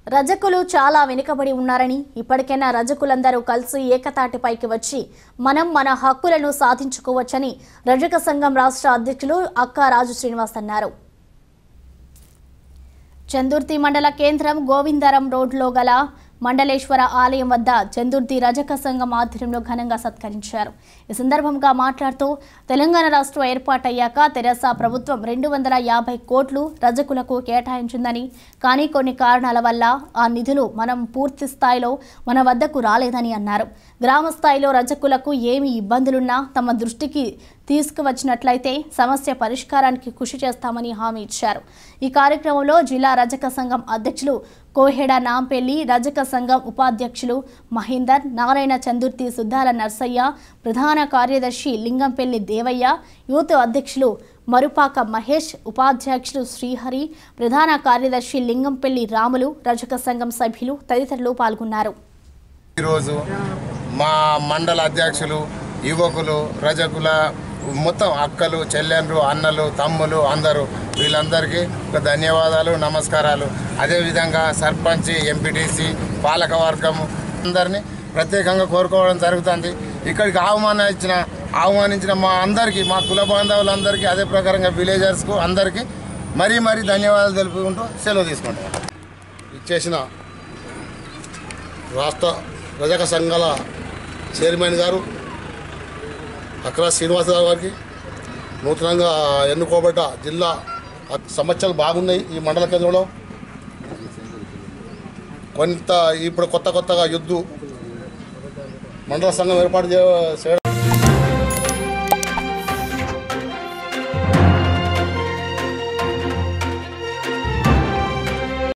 రజకులు చాలా వెనుకబడి ఉన్నారని ఇప్పటికైనా రజకులందరూ కలిసి ఏకతాటిపైకి వచ్చి మనం మన హక్కులను సాధించుకోవచ్చని రజక సంఘం రాష్ట్ర అధ్యక్షులు అక్కా రాజు శ్రీనివాస్ అన్నారు చందుర్తి మండల కేంద్రం గోవిందరం రోడ్లో గల మండలేశ్వర ఆలయం వద్ద చందుర్తి రజక సంఘం ఆధ్వర్యంలో ఘనంగా సత్కరించారు ఈ సందర్భంగా మాట్లాడుతూ తెలంగాణ రాష్ట్రం ఏర్పాటయ్యాక తెరాస ప్రభుత్వం రెండు వందల యాభై కోట్లు రజకులకు కేటాయించిందని కానీ కొన్ని కారణాల వల్ల ఆ నిధులు మనం పూర్తి స్థాయిలో మన వద్దకు రాలేదని అన్నారు గ్రామ స్థాయిలో రజకులకు ఏమి ఇబ్బందులున్నా తమ దృష్టికి తీసుకువచ్చినట్లయితే సమస్య పరిష్కారానికి కృషి చేస్తామని హామీ ఇచ్చారు ఈ కార్యక్రమంలో జిల్లా రజక సంఘం అధ్యక్షులు కోహెడ నాంపెల్లి రజక సంఘం ఉపాధ్యక్షులు మహేందర్ నారాయణ చందుర్తి సుద్దాల నర్సయ్య ప్రధాన కార్యదర్శి లింగంపల్లి దేవయ్య యూత్ అధ్యక్షులు మరుపాక మహేష్ ఉపాధ్యక్షులు శ్రీహరి ప్రధాన కార్యదర్శి లింగంపల్లి రాములు రజక సంఘం సభ్యులు తదితరులు పాల్గొన్నారు ఈరోజు మా మండల అధ్యక్షులు యువకులు రజకుల మొత్తం అక్కలు చెల్లెండ్రు అన్నలు తమ్ములు అందరూ వీళ్ళందరికీ ఒక ధన్యవాదాలు నమస్కారాలు అదేవిధంగా సర్పంచ్ ఎంపీటీసీ పాలక వర్గం అందరినీ ప్రత్యేకంగా కోరుకోవడం జరుగుతుంది ఇక్కడికి ఆహ్వానం ఇచ్చిన ఆహ్వానించిన మా అందరికీ మా కుల బాంధవులందరికీ అదే ప్రకారంగా విలేజర్స్కు అందరికీ మరీ మరీ ధన్యవాదాలు తెలుపుకుంటూ సెలవు తీసుకుంటాం ఇచ్చేసిన రాష్ట్ర రజక సంఘాల చైర్మన్ గారు అక్రా శ్రీనివాసరావు గారికి నూతనంగా ఎన్నుకోబడ్డ జిల్లా సమస్యలు బాగున్నాయి ఈ మండల కేంద్రంలో కొంత ఇప్పుడు కొత్త కొత్తగా యుద్ధు మండల సంఘం ఏర్పాటు చే- చేయడం